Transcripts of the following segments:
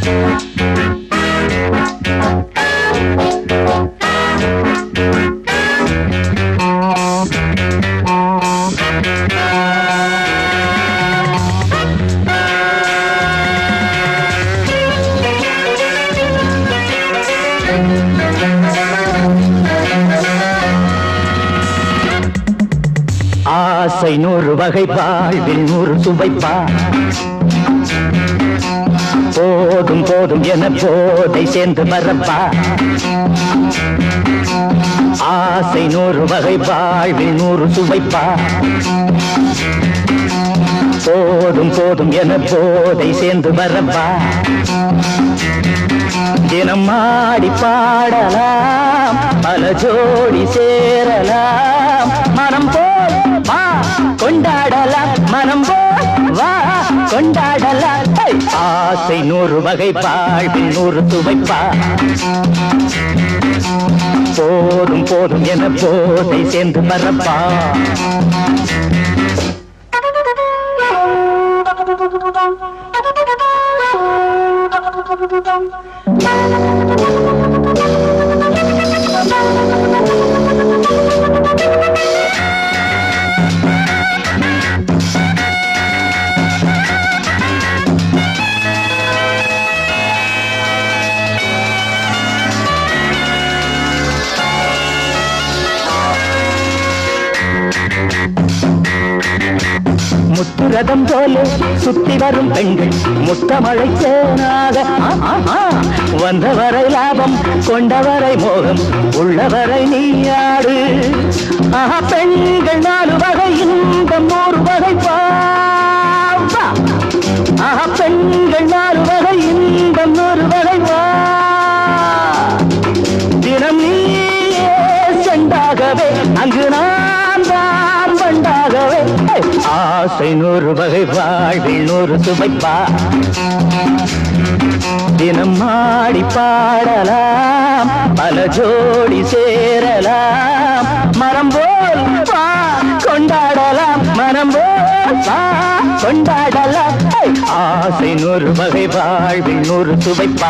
ஆசை நூறு வகை வாழ்வில் நூறு சுவைப்பா போதும் போதும் என போதை சேர்ந்து வரப்பா ஆசை நூறு வகை வாழ்வில் நூறு சுவைப்பா போதும் போதும் என போதை சேர்ந்து வரப்பா தினம் ஆடி பாடலாம் பல ஜோடி சேரலாம் மனம் போல் வா கொண்டாடலாம் மனம் போல் வா கொண்டாடலாம் ஹை! ஆசை நூறு வகை வாழ்வில் நூறு துவைப்பா போதும் போதும் என போதை சேர்ந்து வரப்பா முத்துரதம் போல சுத்தி வரும் பெண்கள் முத்தமழை தேனாக ஆ, ஆ, ஆ. வந்தவரை லாபம் கொண்டவரை மோகம் உள்ளவரை நீயாடு ஆஹா பெண்கள் நாலு வகை இன்பம் நூறு வகை பாவா ஆஹா பெண்கள் நாலு வகை இன்பம் நூறு வகை வா தினம் நீயே செண்டாகவே அங்கு நான் தான் பண்டாகவே ஹே! ஆசை நூறு வகை வாழ்வில் நூறு சுவைப்பா தினம் ஆடி பாடலாம் பல ஜோடி சேரலாம் மரம் போல் வா கொண்டாடலாம் மனம் போல் வா கொண்டாடலாம் ஹே! ஆசை நூறு வகை வாழ்வில் நூறு சுவைப்பா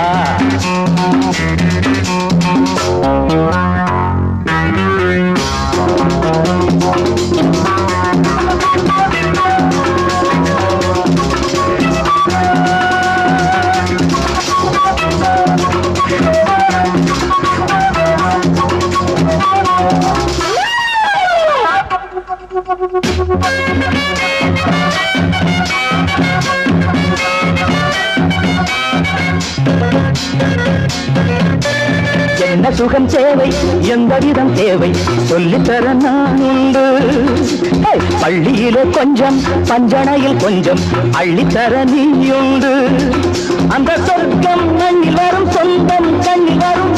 என்ன சுகம் தேவை எந்த விதம் தேவை சொல்லித்தர நான் உண்டு ஹே! பள்ளியிலே கொஞ்சம் பஞ்சனையில் கொஞ்சம் அள்ளித்தர நீயுண்டு அந்த சொர்க்கம் மண்ணில் வரும் சொந்தம் கண்ணில் வரும்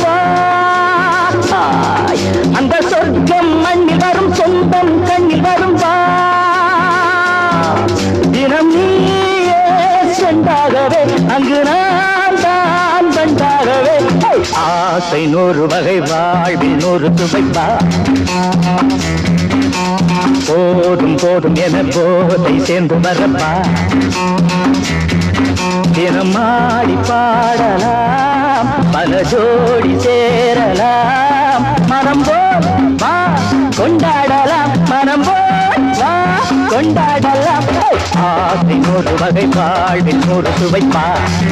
வாய். அந்த சொர்க்கம் மண்ணில் வரும் சொந்தம் கண்ணில் வரும் வா தினம் நீயே சென்றாகவே அங்கு நான் தான் பண்டாகவே ஹே! ஆசை நூறு வகை வாழ்வில் நூறு துவைப்பா போதும் போதும் என போதை சேர்ந்து வரப்பா தினம் ஆடி பாடலாம் பல ஜோடி சேரலாம் மனம் போல் வா கொண்டாடலாம் மனம் போல் வா கொண்டாடலாம் ஹே! ஆசை நூறு வகை வாழ்வில் நூறு சுவைப்பா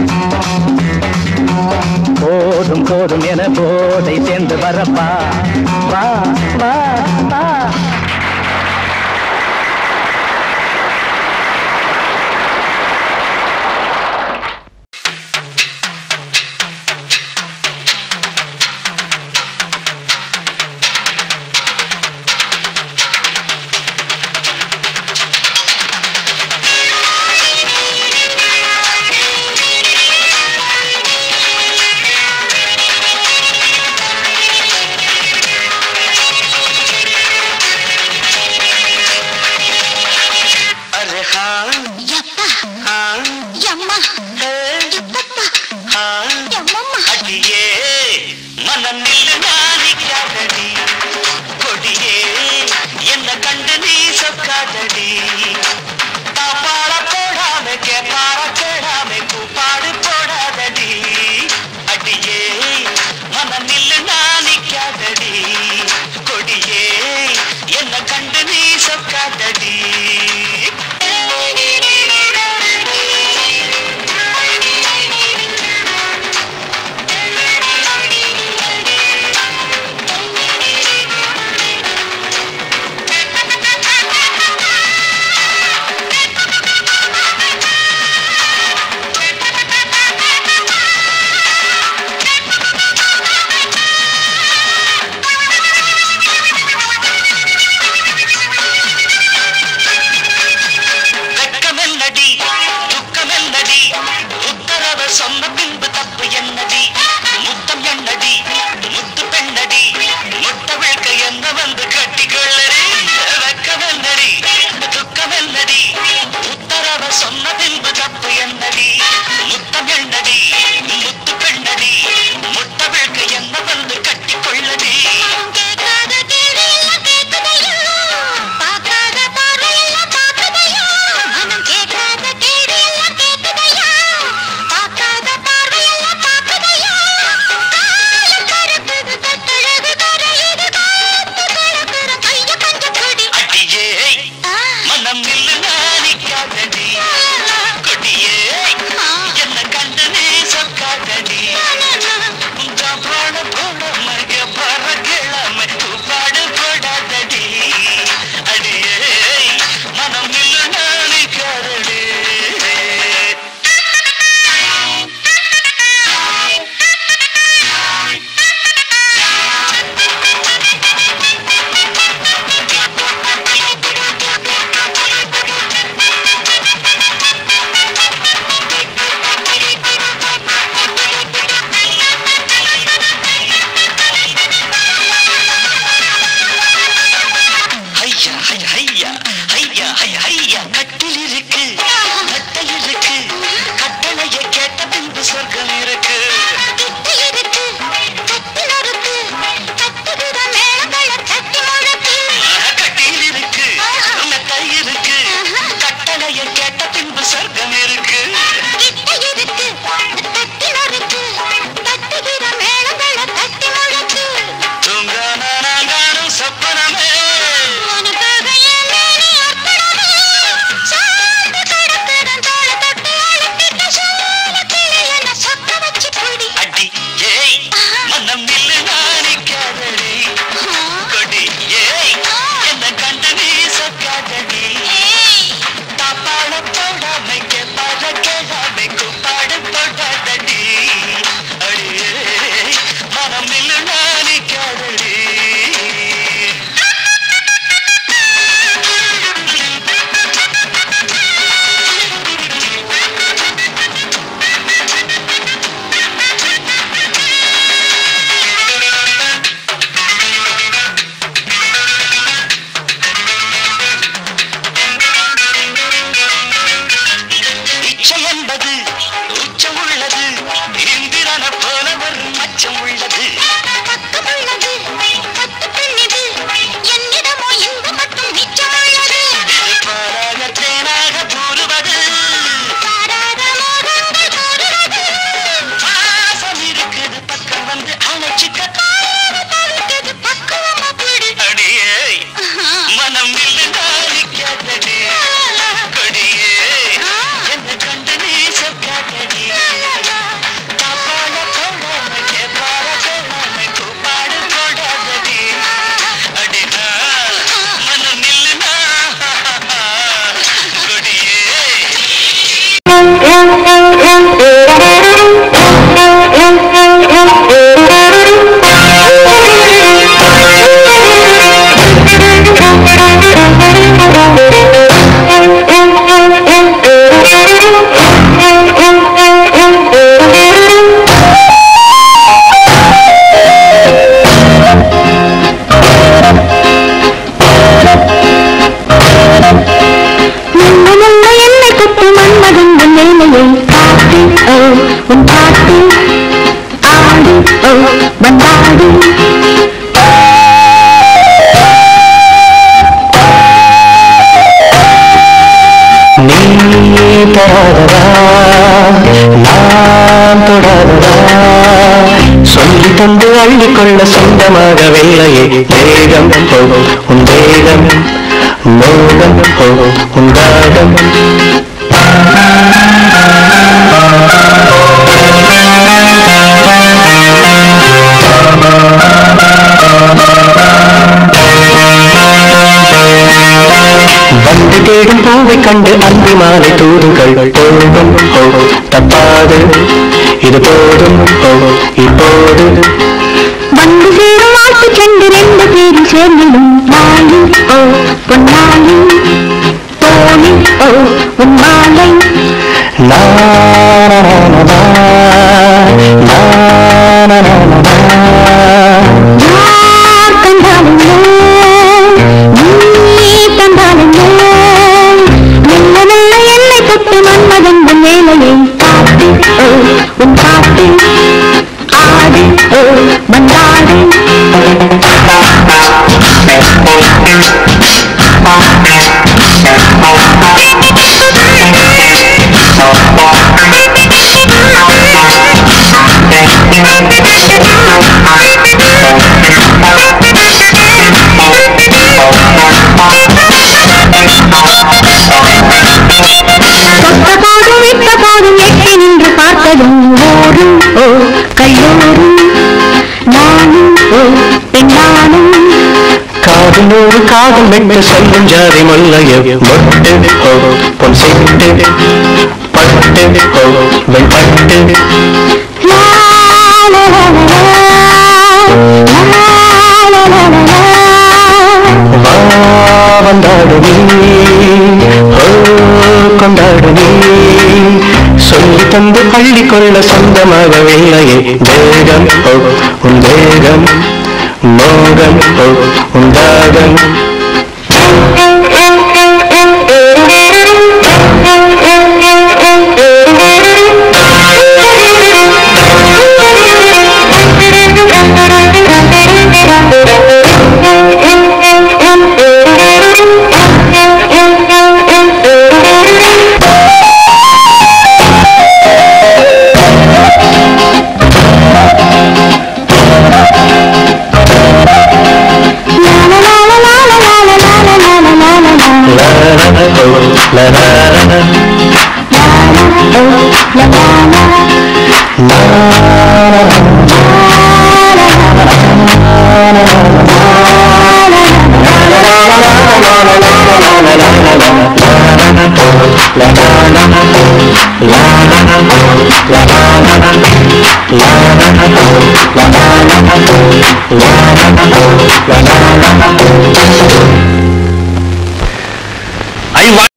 போதும் போதும் என போதை சேர்ந்து வரப்பா வா வா வா अरे हाँ ಯಪ್ಪ हाँ ಯಮ್ಮ है, ಯಪ್ಪಪ್ಪ हाँ ಯಮ್ಮಮ್ಮ அடியே மனநில் நாணிக்காதடி கொடியே என்ன கண்டு நீ சொக்காதடி தாப்பாட போடாம கேப்பாட கேடாம கூப்பாடு போடாதடி என்னடி முத்தம் என்னடி முத்து பெண்ணடி முட்ட விழுக்கு என்ன வந்து கட்டி கொள்ளடி கேட்காத கேள்வி எல்லாம் கேட்குதையா பார்க்காத பார்வை எல்லாம் பார்க்குதையா மனம் கேட்காத கேள்வி எல்லாம் கேட்குதையா பார்க்காத பார்வை எல்லாம் பார்க்குதையா காலம் கருக்குது கட்டழகு கரையுது காத்து கலக்குற கைய பஞ்சம் கொடி அடியே ஆ, மனம் நில்லு நாணிக்காதடி கொடியே என்ன கண்டு நீ சொக்காதடி போட போட மக பற கிழமை பாடு போடாதடி அடியே மனம் நில்லு நாணிக்காதடி ஐயா ஐயா ஐயா ஐயா ஐயா ஐயா கட்டில் இருக்கு கட்டல் இருக்கு கட்டளையை கேட்ட பின்பு சொர்க்கம் இருக்கு கிட்ட இருக்கு கட்டி நறுக்கு கட்டுகிற மேளங்களை தட்டி முழக்கு கட்டில் இருக்கு மெத்தை இருக்கு கட்டளையை கேட்ட பின்பு சொர்க்கம் இருக்கு கிட்ட இருக்கு தட்டி நறுக்கு தட்டுகிற மேளங்களை தட்டி முழக்கு தூங்கான நாங்கானும் சொப்பனமே உனக்காக என் மேனி அர்ப்பணமே சார்ந்து கிடக்கிற தோளை தொட்டு அழுத்திட்ட சோழ கிளி என்ன சொக்க வச்சு குடி அடி ஏய் மனம் நில்லு நாணிக்காதடி கொடி ஏய் என்ன கண்டு நீ சொக்காதடி ஏய் தாப்பாட போடாமைக்கு பல கேளாமை குப்பாடு போடாதடி அடியே மனம் நில்லு நாணிக்காதடி இச்சை என்பது உச்சம் உள்ளது இந்திரன போல ஒரு அச்சம் உள்ளது பக்கமுள்ளது பத்து பெண்ணிது என்னிடமோ இந்த மட்டும் மிச்சமுள்ளது இது பாராக தேனாக தூறுவது பாராத மோகங்கள் கூறுவது பாசம் இருக்குது பக்கம் வந்து அணைச்சிக்க காது தவிர்த்தது பக்குவமா பிடி அடியே மனம் நில்லு நாளிக்காதடி கொடியே என்ன கண்டு நீ சொக்காதடி தப்பால போடாம கேப்பார போடாம கூப்பாடு போடாதடி அடினா மனம் நில்லுனா கொடியே நல்ல நல்ல என்னை தொட்டு மன்மதன் உன் வேலையை காட்டு ஓ உன் பாட்டு ஆடு ஓ வந்தாடு நீ தொடாததா நான் தொடாததா சொல்லி தந்து அள்ளிக்கொள்ள சொந்தமாகவில்லையே வேகம் போகும் உன் வேகம் மோகம் போகும் உன் தாகம் வந்து தேடும் பூவை கண்டு அந்தி மாலை தூதுகள் போகும் போகும் தப்பாது இது போதும் போகும் இப்போது வந்து சேரும் வாழ்த்து சென்று ரெண்டு பேரும் சேர்ந்திடும் நாளி ஓ பொன்னாளி தோணி ஓ உன் மாலை நானனனனா, நானனனனா. யார் கண்டாலும் நீ தந்தாலும் மெல்ல மெல்ல என்னை தொட்டு மன்மதன் என் வேலையை காட்டு ஓ, உன் பாட்டு ஆடு ஓ வந்தாடு தொட்ட போதும் விட்ட போதும் எட்டி நின்று பார்த்ததும் ஓடும் ஓ கையோடும் நானும் ஓ பெண்ணானும் காதலோடு காதல் மெட்டு சொல்லும் ஜாதி முல்லைய மொட்டு ஓ பொன் சிட்டு பட்டு ஓ வெண்பட்டு லா, லா, லா, லா, லா, லா, லா, லா, லா. வா வந்தாடு நீ ஓ கொண்டாடு நீ சொல்லி தந்து பள்ளி கொள்ள சொந்தமாகவில்லையே தேகம் ஓ உன் தேகம் மோகம் ஓ உன் தாகம் லா லா லா லா ஐ வா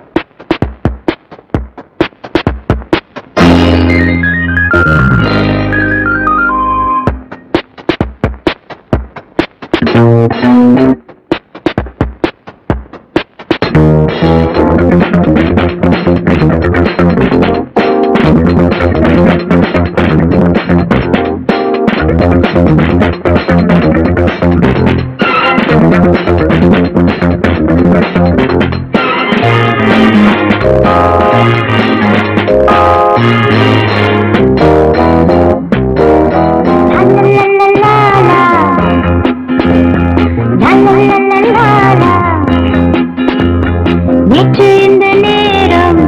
நேற்று இந்த நேரம்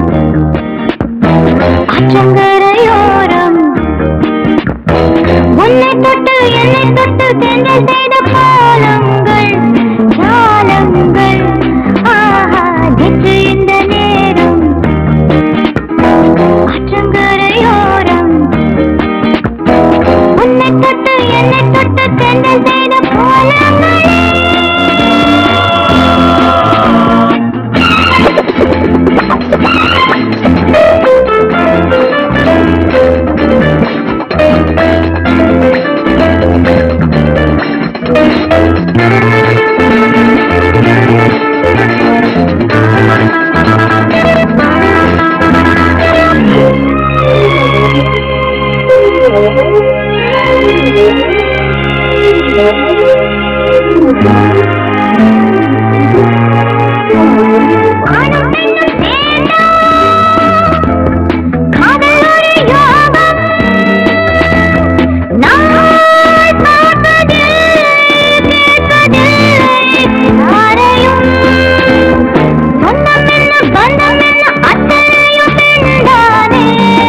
ஆற்றங்கரையோரம் உன்னை தொட்டு என்னை தொட்டு தென்றல் செய்த பாலங்கள் ஜாலங்கள் ஆஹா நேற்று இந்த நேரம் ஆற்றங்கரையோரம் உன்னை தொட்டு என்னை தொட்டு தென்றல் செய்த பாலங்களே ஆணும் பெண்ணும் சேர்ந்தா காதல் ஒரு யோகம் நாள் பார்ப்பதில்லை, கேட்பதில்லை யாரையும். சொந்தம் என்ன, பந்தம் என்ன, அத்தனையும் பெண்தானே.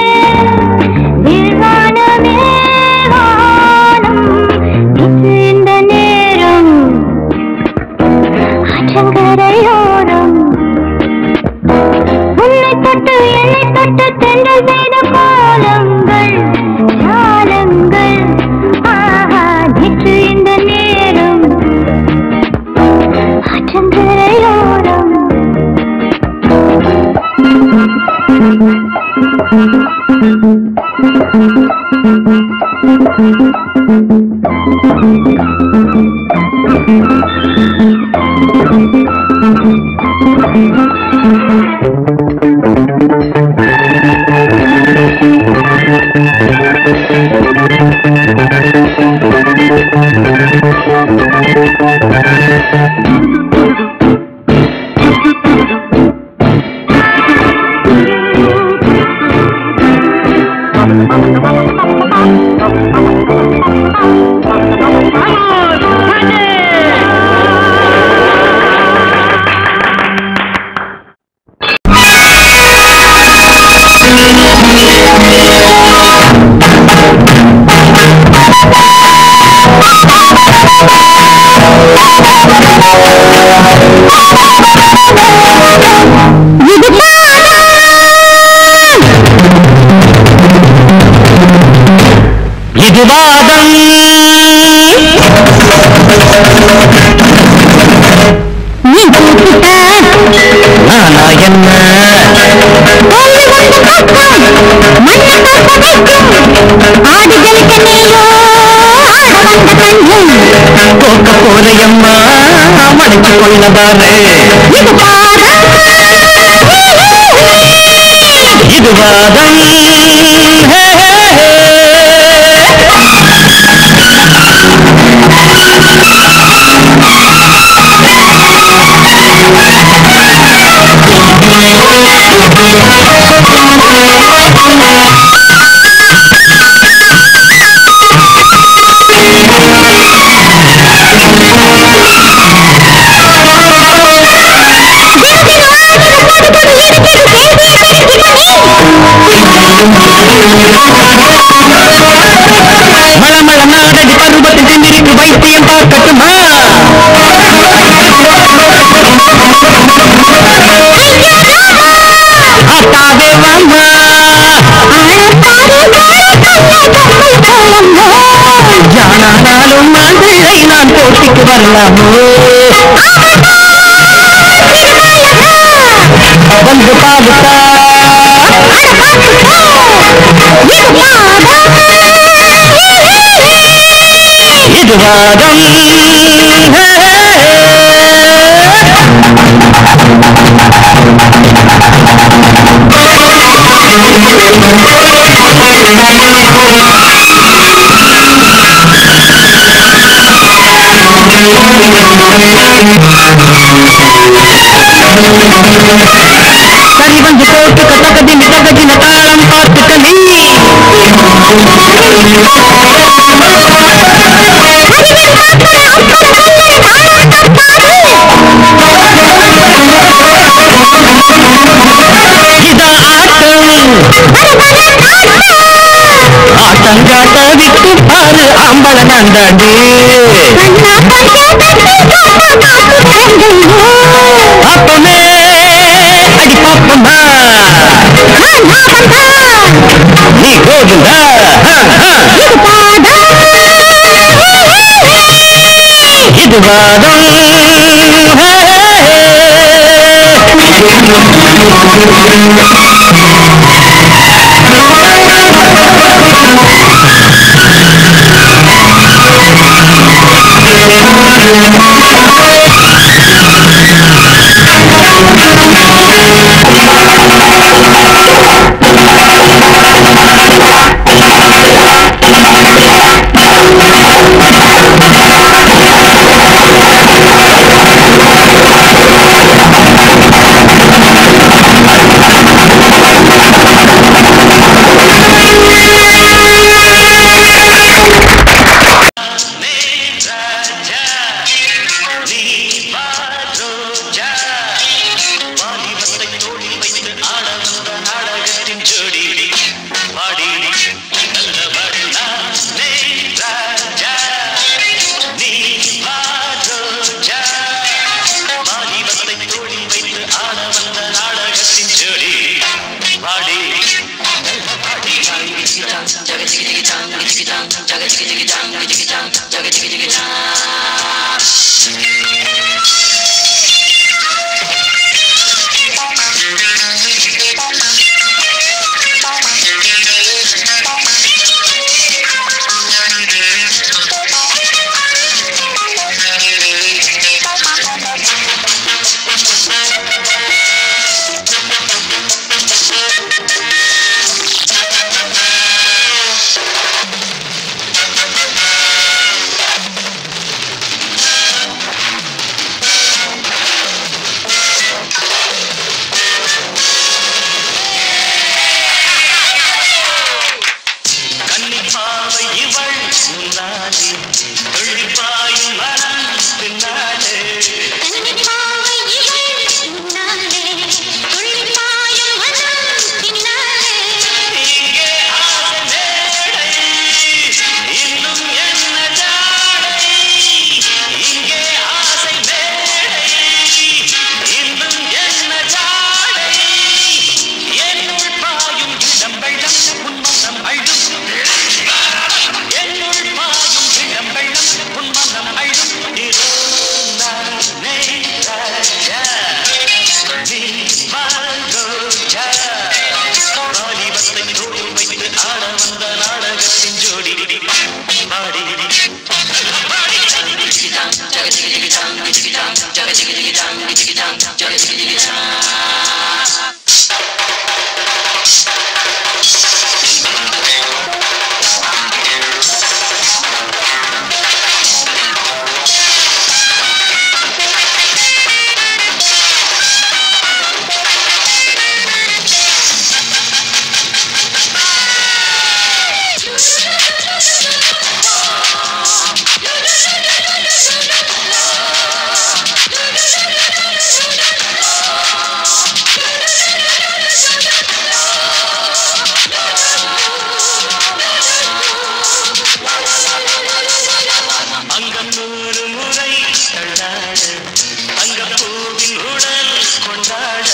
நிர்வாணமே வானம், நேற்று இந்த நேரம் ஆற்றங்கரையோரம் உன்னை தொட்டு என்னை தொட்டு தென்றல் செய்த கோலங்கள் ஜாலங்கள் ஆஹா நேற்று இந்த நேரம் ஆற்றங்கரையோரம் Thank இது வாதம் நீ கூப்பிட்ட நானா என்ன தோல்வி கொண்டு காக்கும் மண்ணை பார்க்க வைக்கும் ஆடுகளுக்கு நீயோ ஆட வந்த கண்ணும் தோக்க போதையம்மா மடக்கி கொள்ள பாரு இது பாரம் இது வாதம் ஹே, ஹே, ஹே. மலமள நாடடி பருவத்தின் திமிருக்கு வைத்தியம் பார்க்கட்டுமா ஆத்தாவே வாமா யானானாலும் மாந்திழை நான் போட்டிக்கு வரலாமோ வந்து பாடுத்தா இது வாதம் ஹே, சரி வந்து போட்டு கதகதின் தகதின தாளம் பார்த்துக்க நீ இதா ஆட்டம் ஆட்டங்காட்ட விட்டு பாரு ஆம்பள நந்தாண்டு அப்பமே அடி பாப்பமா நீ கோவிந்தா இது வாதம் அங்கம் நூறு முறை தள்ளாடு அங்கம் பூவின் உடல் கொண்டாட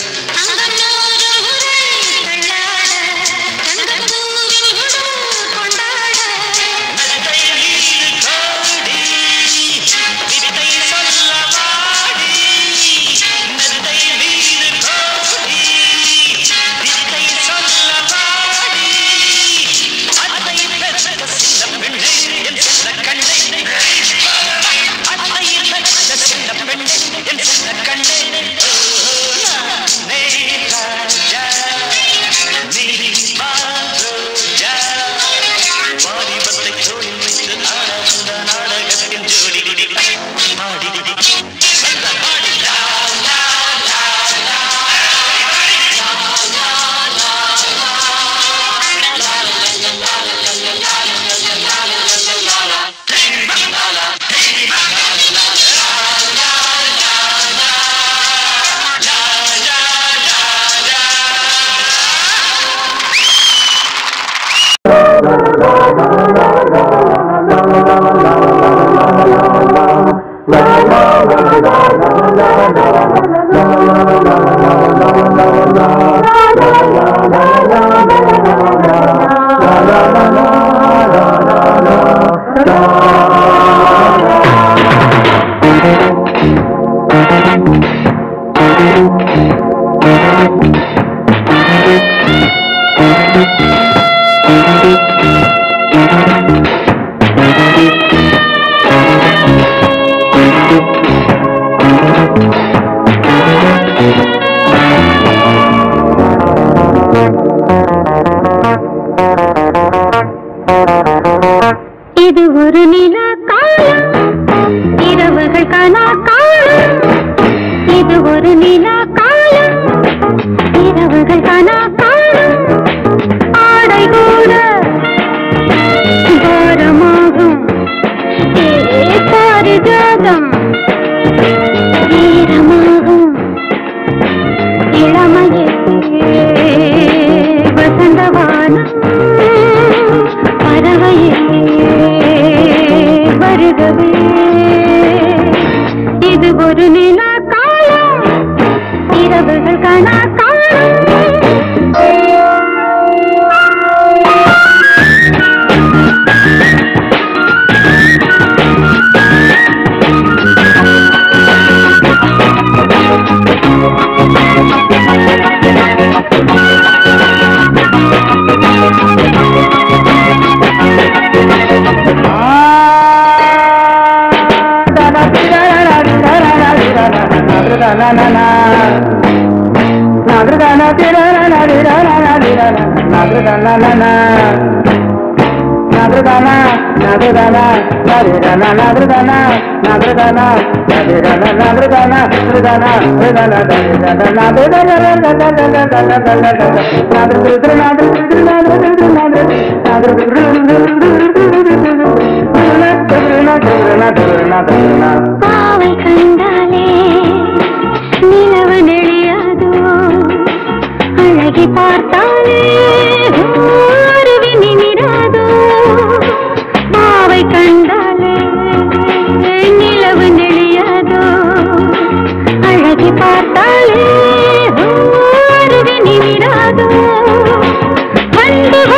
நத்தை மீது கோடி வித்தை சொல்ல வாடி நத்தை மீது கோடி வித்தை சொல்ல வாடி அத்தை பெற்ற சின்ன பெண்ணே என் சின்ன கண்ணே அத்தை பெற்ற சின்ன பெண்ணே என் சின்ன கண்ணே நீ ராஜா நீ மாரோஜா வாலிபத்தை தோளில் வைத்து ஆட வந்த நாடகத்தின் ஜோடி பாடி வந்த பாடி லா, லா, லா, லா. இது ஒரு நிலா காலம் இரவுகள் கனா காலம் இது ஒரு நிலா காலம் இரவுகள் கனா காலம் ஆடை கூட பாரமாகும் ஏ பாரிஜாதம் ஈரமாகும் இளமையே வசந்தவானம் பறவையே வருகவே இது ஒரு நிலா காலம் இரவுகள் கனா பாவை கண்டாலே நிலவு நெளியாதோ அழகி பார்த்தாலே அருவி நிமிராதோ பாவை கண்டாலே நிலவு நெளியாதோ அழகி பார்த்தாலே அருவி நிமிராதோ வந்து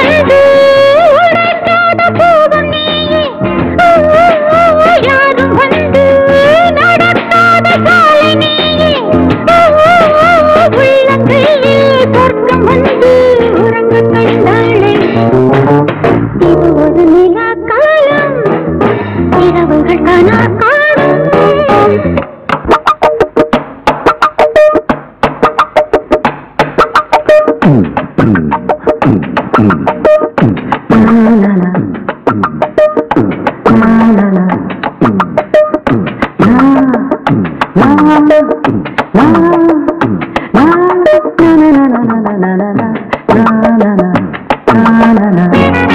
தானனா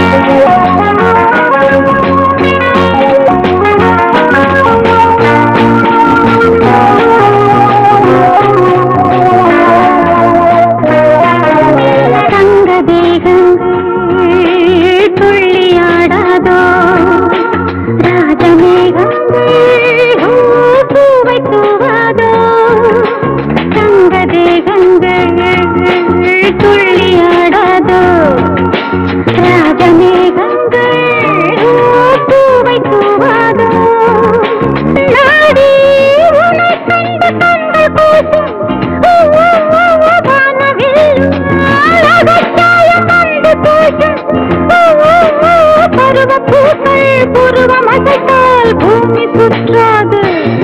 தங்க தேகங்கள் துள்ளியாடாதோ ராஜமேகங்கள் பூவை தூவாதோ தங்க தேகங்கள் துள்ளியாடாதோ ராஜமேகங்கள் பூவை தூவாதோ நாடி உனை கண்ட கண்கள் கூசும் ஊ, ஊ, ஊ, ஊ, வானவில் அழகச்சாயம் வந்து கூசும் ஊ, ஊ, ஊ, பருவப் பூக்கள் புருவம் அசைத்தால் பூமி சுற்றாது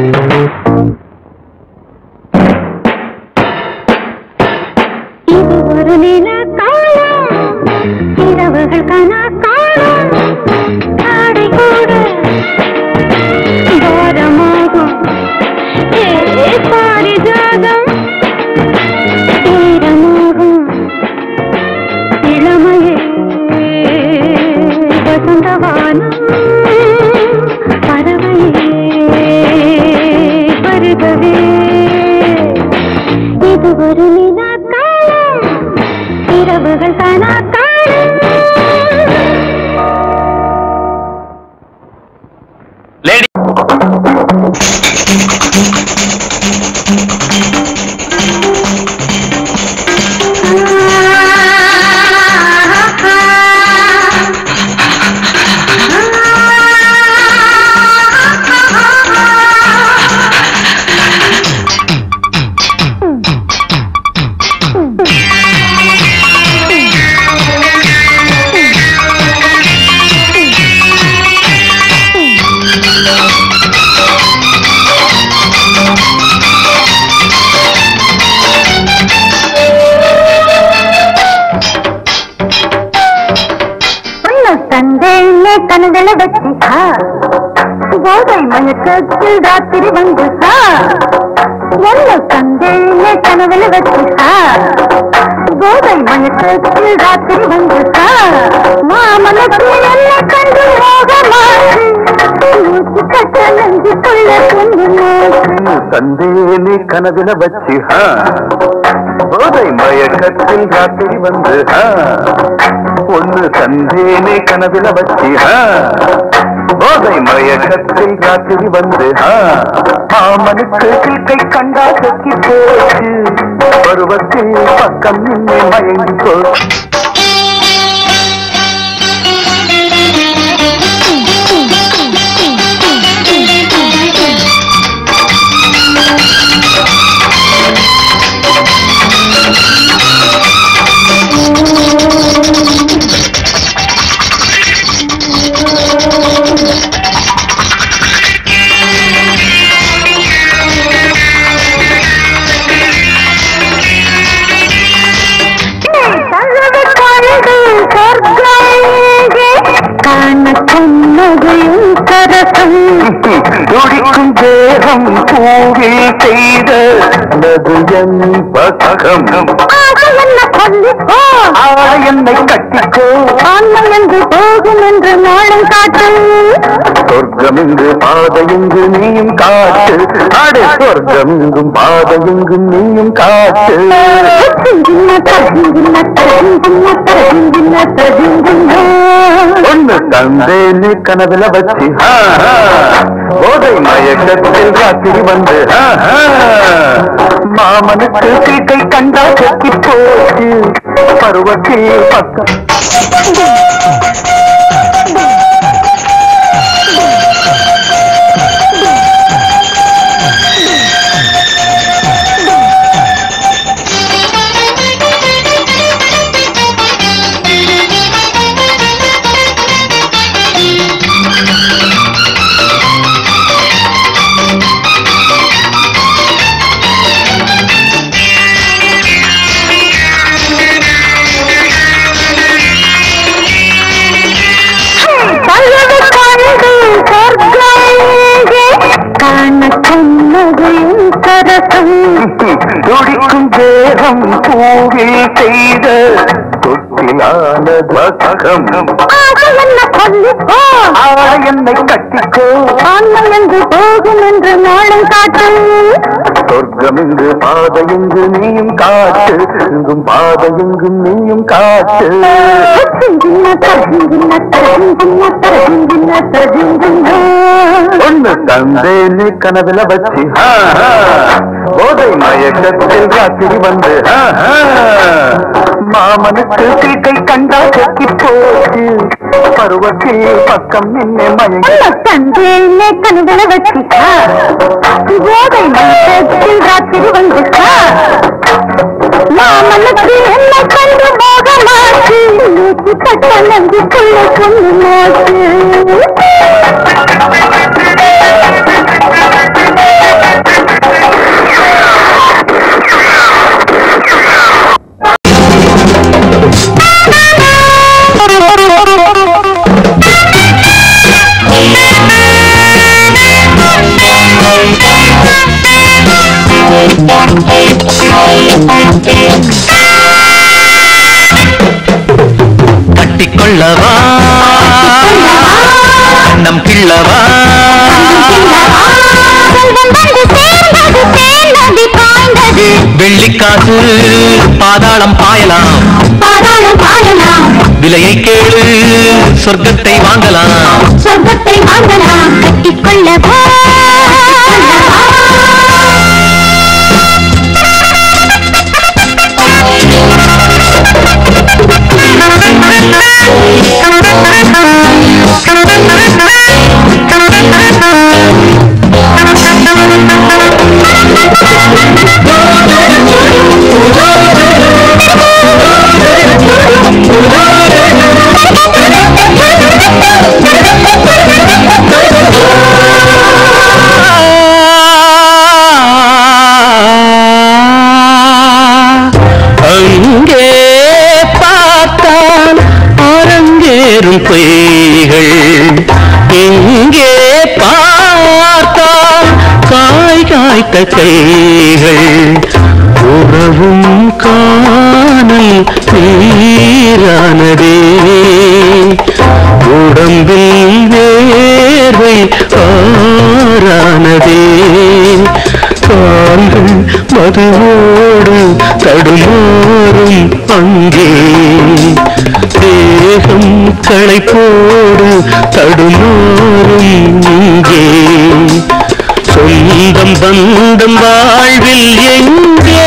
இது ஒரு நில காலம் இரவுகள் கனா காலம் ஆடை கூட பாரமாகும் ஏ பாரிஜாதம் ஈரமாகும் இளமையே வசந்தவானம் பறவையே பருகவே இது ஒரு நிலா காலம் இரவுகள் கனா காலம் லேடி உன்னை தந்தேன்னு கண்களை வச்சுக்கா போதை மயக்கத்தில் ராத்திரி வந்துக்கா உன்னை தந்தேன்னு கனவுல வச்சுக்கா போதை மயக்கத்தில் ராத்திரி வந்துக்கா மாமனுக்கு என்ன கண்டு மோகமாச்சு மூச்சு கட்ட நெஞ்சுக்குள்ள கொண்டு நோக்கு தந்தேனே கனவில வச்சு ஹா. போதை மயக்கத்தில் ராத்திரி வந்து ஹா. ஒண்ணு தந்தேனே கனவில வச்சு ஹா. போதை மயக்கத்தில் ராத்திரி வந்து ஹா. மாமனுக்கு கிழக்கை கண்டா கக்கி போச்சு பருவத்தில் பக்கம் நின்று மயங்கி போச்சு தனது கண்டு சொர்க்கங்கே காண சொன்னதையும் சரசம் துடிக்கும் தேகம் பூவில் செய்த நதுயன் பக்கம் ஆக என்ன சொல்லிப்போ ஆட என்னை கட்டிக்கோ ஆன்மை என்று போகும் என்று நாளும் காட்டு சொர்க்கம் இங்கு பாதையெங்கு நீயும் காட்டு அடே சொர்க்கம் இங்கும் பாதையெங்கும் நீயும் காட்டு சிங்கின்ன தகிங்கின்ன தகிங்கின்ன தகிங்கின்ன தகிங்கின்ன ஒண்ணு தந்தேன்னு கனவுல வச்சு ஆ, ஆ. போதை மயக்கத்தில் ராத்திரி வந்து ஆ, ஆ. மாமனுக்கு கீட்டை கண்டா கட்டி போச்சு பருவத்தில் பக்கம் தனது கண்டு சொர்க்கங்கே காண சொன்னதையும் சரசம் துடிக்கும் தேகம் பூவில் செய்த தொட்டிலான வலது பக்கம் ஆசை என்ன சொல்லிப்போ ஆட என்னை கட்டிக்கோ ஆன்மை என்று போகும் என்று நாளும் காட்டு சொர்க்கம் எங்கு பாதை எங்கு நீயும் காட்டு எங்கும் பாதை எங்கும் நீயும் காட்டு சிந்தின தரசிந்தின தரசிந்தின தரசிந்தின தரசிந்தின ஒண்ணு தந்தேன்னு கனவுல வச்சு ஆ, ஆ. போதை மயக்கத்தில் ராத்திரி வந்து ஆ, ஆ. மாமனுக்கு சீட்டை கண்டா செக்கி போச்சு பருவத்தில் பக்கம் நின்று மயங்கி தந்தேனே கண்களை வச்சுக்கா போதை மனத்தில் ராத்திரி வந்துக்கா மாமனுக்கு என்ன கண்டு மோகமாச்சு நூற்றி பட்ட நஞ்சுக்குள்ள கொண்டு மோச்சு கட்டிக்கொள்ளவா நம் கிள்ளவா வெள்ளிக்காசு பாதாளம் பாயலாம் விலையை கேளு சொர்க்கத்தை வாங்கலாம் சொர்க்கத்தை வாங்கலாம் கட்டிக்கொள்ளவா அங்கே பார்த்தால் அரங்கேறும் பொய்கள் இங்கே பார்த்தால் காய் காய்த்த கைகள் உறவும் காணல் நீரானதே உடம்பில் வேர்வை ஆறானதே கால்கள் மதுவோடு தடுமாறும் அங்கே தேகம் களைப்போடு தடுமாறும் இங்கே சொந்தம் பந்தம் வாழ்வில் எங்கே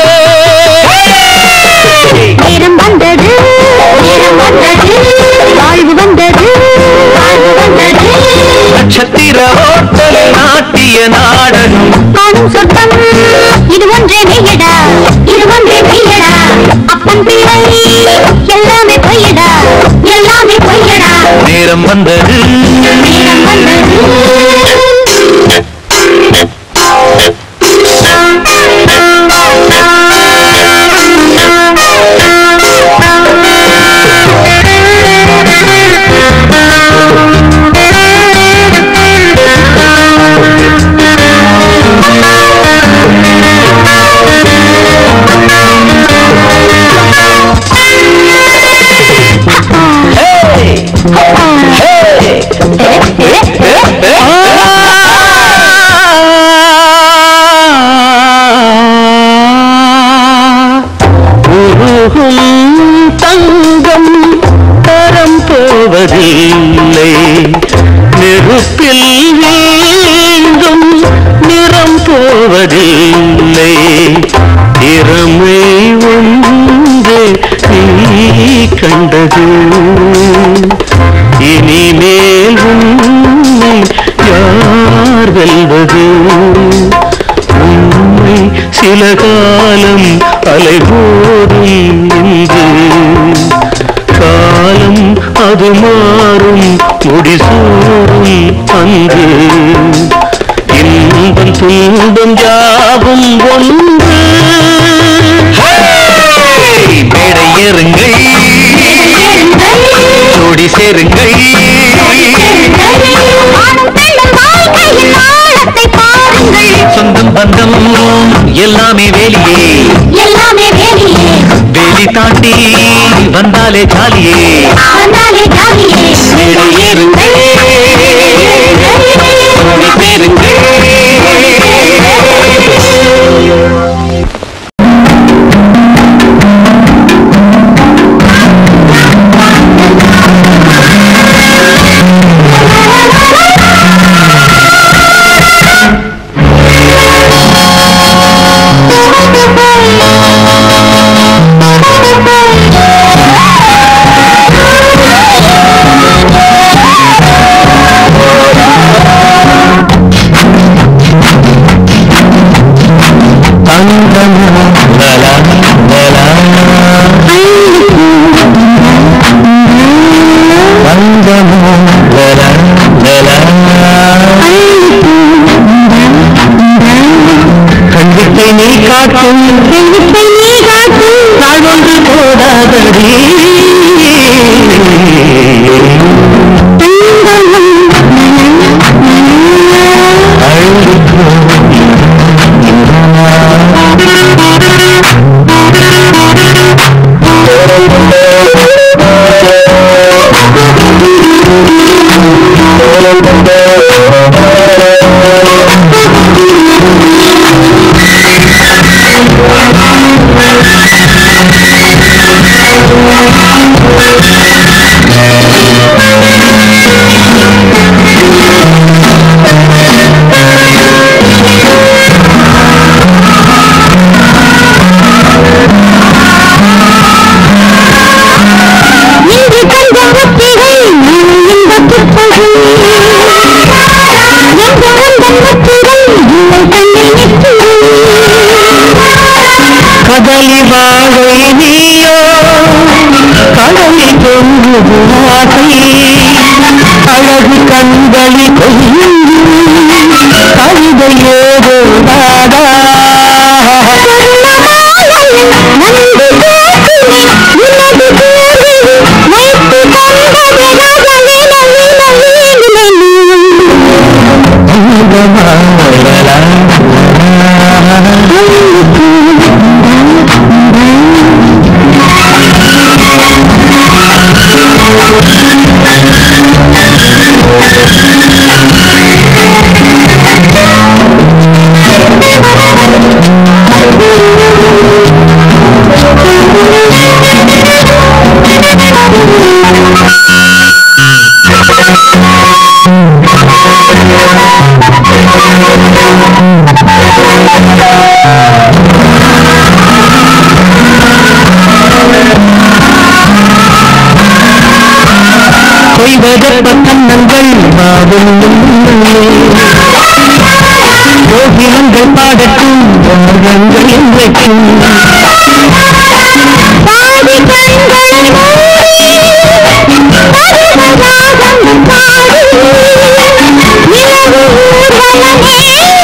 நேரம் வந்தது நேரம் வந்தது வாழ்வு வந்தது வாழ்வு வந்தது நட்சத்திர ஓட்டல் நாட்டிய நாடகம் காணும் சொர்க்கம் இது ஒன்றே மெய்யடா இது ஒன்றே மெய்யடா அப்பன் பிள்ளை எல்லாமே பொய்யடா எல்லாமே பொய்யடா நேரம் வந்தது நேரம் வந்தது உருகும் தங்கம் தரம் போவதில்லை நெருப்பில் வீண்டும் நிறம் போவதில்லை திறமை ஒன்று நீ கண்டது இனிமேல் உன்னை யார் வெல்வது உண்மை சில காலம் அலைபோடும் என்று காலம் அது மாறும் முடிசூடும் அன்று இன்பம் துன்பம் யாவும் ஒன்று மேடை ஏறுங்கள் ஜோடி சேருங்கள் ஆணும் பெண்ணும் வாழ்க்கையின் ஆழத்தை பாருங்கள் சொந்தம் பந்தம் எல்லாமே வேலியே எல்லாமே வேலையே வேலி தாண்டி வந்தாலே ஜாலியே வந்தாலே ஜாலியே மேடை ஏறுங்கள் ஓடி சேருங்கள் கண்டிப்பை நீ காட்டும் வெள்ளிப்பை நீ காட்டும் நாள் ஒன்று போதாதடி இன்று கண்ட ஒத்திகை இன்பத்துப் பகை எங்கு வந்த முத்திரை இல்லை கண்ணில் நிற்கிறேன் கதலி வாழை நீயோ கடலி தொங்குது ஆசை அழகு கண்களி கொஞ்சும் கவிதை ஏதோ நாடா கொய்வதற்ப கண்ணங்கள் மாவும் கோகிலங்கள் பாடட்டும் ராகங்கள் என்றைக்கும் பாதி கண்கள் மூடி பருவராகம் பாடி நிலவு ஊர்வலமே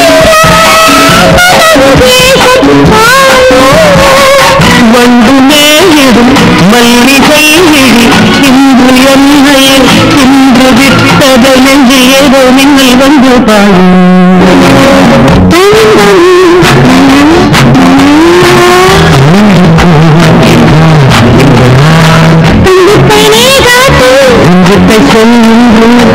மனது தேசம் வந்து மேலிடும் மல்லிகை விழி இன்று என்னை இன்று விட்டத நெஞ்சு ஏதோ மின்னல் வந்து பாடும் தும்பிக்கை நீ காட்டு உங்கிட்ட சொல்லும்